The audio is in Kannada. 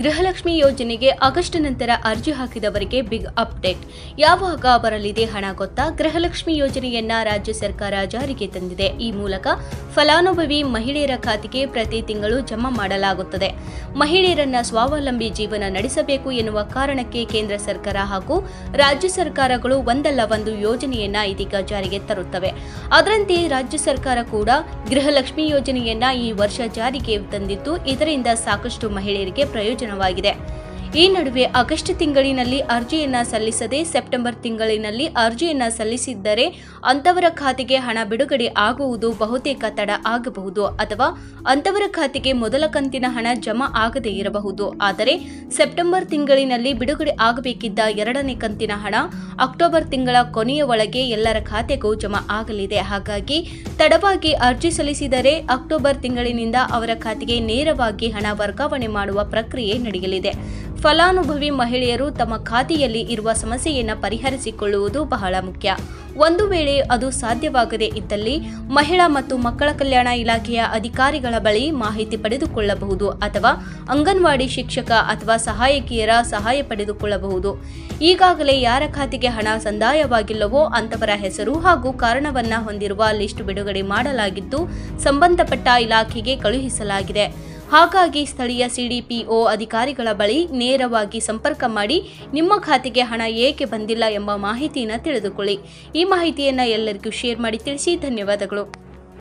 ಗೃಹಲಕ್ಷ್ಮಿ ಯೋಜನೆಗೆ ಆಗಸ್ಟ್ ನಂತರ ಅರ್ಜಿ ಹಾಕಿದವರಿಗೆ ಬಿಗ್ ಅಪ್ಡೇಟ್ ಯಾವಾಗ ಬರಲಿದೆ ಹಣ ಗೊತ್ತಾ ಗೃಹಲಕ್ಷ್ಮಿ ಯೋಜನೆಯನ್ನ ರಾಜ್ಯ ಸರ್ಕಾರ ಜಾರಿಗೆ ತಂದಿದೆ ಈ ಮೂಲಕ ಫಲಾನುಭವಿ ಮಹಿಳೆಯರ ಖಾತೆಗೆ ಪ್ರತಿ ತಿಂಗಳು ಜಮಾ ಮಾಡಲಾಗುತ್ತದೆ ಮಹಿಳೆಯರನ್ನ ಸ್ವಾವಲಂಬಿ ಜೀವನ ನಡೆಸಬೇಕು ಎನ್ನುವ ಕಾರಣಕ್ಕೆ ಕೇಂದ್ರ ಸರ್ಕಾರ ಹಾಗೂ ರಾಜ್ಯ ಸರ್ಕಾರಗಳು ಒಂದಲ್ಲ ಒಂದು ಯೋಜನೆಯನ್ನ ಇದೀಗ ಜಾರಿಗೆ ತರುತ್ತವೆ ಅದರಂತೆ ರಾಜ್ಯ ಸರ್ಕಾರ ಕೂಡ ಗೃಹಲಕ್ಷ್ಮಿ ಯೋಜನೆಯನ್ನ ಈ ವರ್ಷ ಜಾರಿಗೆ ತಂದಿದ್ದು ಇದರಿಂದ ಸಾಕಷ್ಟು ಮಹಿಳೆಯರಿಗೆ ಪ್ರಯೋಜನವಾಗಿದೆ ಈ ನಡುವೆ ಆಗಸ್ಟ್ ತಿಂಗಳಿನಲ್ಲಿ ಅರ್ಜಿಯನ್ನ ಸಲ್ಲಿಸದೆ ಸೆಪ್ಟೆಂಬರ್ ತಿಂಗಳಿನಲ್ಲಿ ಅರ್ಜಿಯನ್ನ ಸಲ್ಲಿಸಿದ್ದರೆ ಅಂತವರ ಖಾತೆಗೆ ಹಣ ಬಿಡುಗಡೆ ಆಗುವುದು ಬಹುತೇಕ ತಡ ಆಗಬಹುದು ಅಥವಾ ಅಂತವರ ಖಾತೆಗೆ ಮೊದಲ ಕಂತಿನ ಹಣ ಜಮಾ ಆಗದೇ ಇರಬಹುದು ಆದರೆ ಸೆಪ್ಟೆಂಬರ್ ತಿಂಗಳಿನಲ್ಲಿ ಬಿಡುಗಡೆ ಆಗಬೇಕಿದ್ದ ಎರಡನೇ ಕಂತಿನ ಹಣ ಅಕ್ಟೋಬರ್ ತಿಂಗಳ ಕೊನೆಯ ಒಳಗೆ ಎಲ್ಲರ ಖಾತೆಗೂ ಜಮಾ ಆಗಲಿದೆ ಹಾಗಾಗಿ ತಡವಾಗಿ ಅರ್ಜಿ ಸಲ್ಲಿಸಿದರೆ ಅಕ್ಟೋಬರ್ ತಿಂಗಳಿನಿಂದ ಅವರ ಖಾತೆಗೆ ನೇರವಾಗಿ ಹಣ ವರ್ಗಾವಣೆ ಮಾಡುವ ಪ್ರಕ್ರಿಯೆ ನಡೆಯಲಿದೆ ಫಲಾನುಭವಿ ಮಹಿಳೆಯರು ತಮ್ಮ ಖಾತೆಯಲ್ಲಿ ಇರುವ ಸಮಸ್ಯೆಯನ್ನು ಪರಿಹರಿಸಿಕೊಳ್ಳುವುದು ಬಹಳ ಮುಖ್ಯ ಒಂದು ವೇಳೆ ಅದು ಸಾಧ್ಯವಾಗದೇ ಇದ್ದಲ್ಲಿ ಮಹಿಳಾ ಮತ್ತು ಮಕ್ಕಳ ಕಲ್ಯಾಣ ಇಲಾಖೆಯ ಅಧಿಕಾರಿಗಳ ಬಳಿ ಮಾಹಿತಿ ಪಡೆದುಕೊಳ್ಳಬಹುದು ಅಥವಾ ಅಂಗನವಾಡಿ ಶಿಕ್ಷಕ ಅಥವಾ ಸಹಾಯಕಿಯರ ಸಹಾಯ ಪಡೆದುಕೊಳ್ಳಬಹುದು ಈಗಾಗಲೇ ಯಾರ ಖಾತೆಗೆ ಹಣ ಸಂದಾಯವಾಗಿಲ್ಲವೋ ಅಂತವರ ಹೆಸರು ಹಾಗೂ ಕಾರಣವನ್ನ ಹೊಂದಿರುವ ಲಿಸ್ಟ್ ಬಿಡುಗಡೆ ಮಾಡಲಾಗಿದ್ದು ಸಂಬಂಧಪಟ್ಟ ಇಲಾಖೆಗೆ ಕಳುಹಿಸಲಾಗಿದೆ ಹಾಗಾಗಿ ಸ್ಥಳೀಯ ಸಿಡಿಪಿಒ ಅಧಿಕಾರಿಗಳ ಬಳಿ ನೇರವಾಗಿ ಸಂಪರ್ಕ ಮಾಡಿ ನಿಮ್ಮ ಖಾತೆಗೆ ಹಣ ಏಕೆ ಬಂದಿಲ್ಲ ಎಂಬ ಮಾಹಿತಿಯನ್ನು ತಿಳಿದುಕೊಳ್ಳಿ ಈ ಮಾಹಿತಿಯನ್ನು ಎಲ್ಲರಿಗೂ ಶೇರ್ ಮಾಡಿ ತಿಳಿಸಿ ಧನ್ಯವಾದಗಳು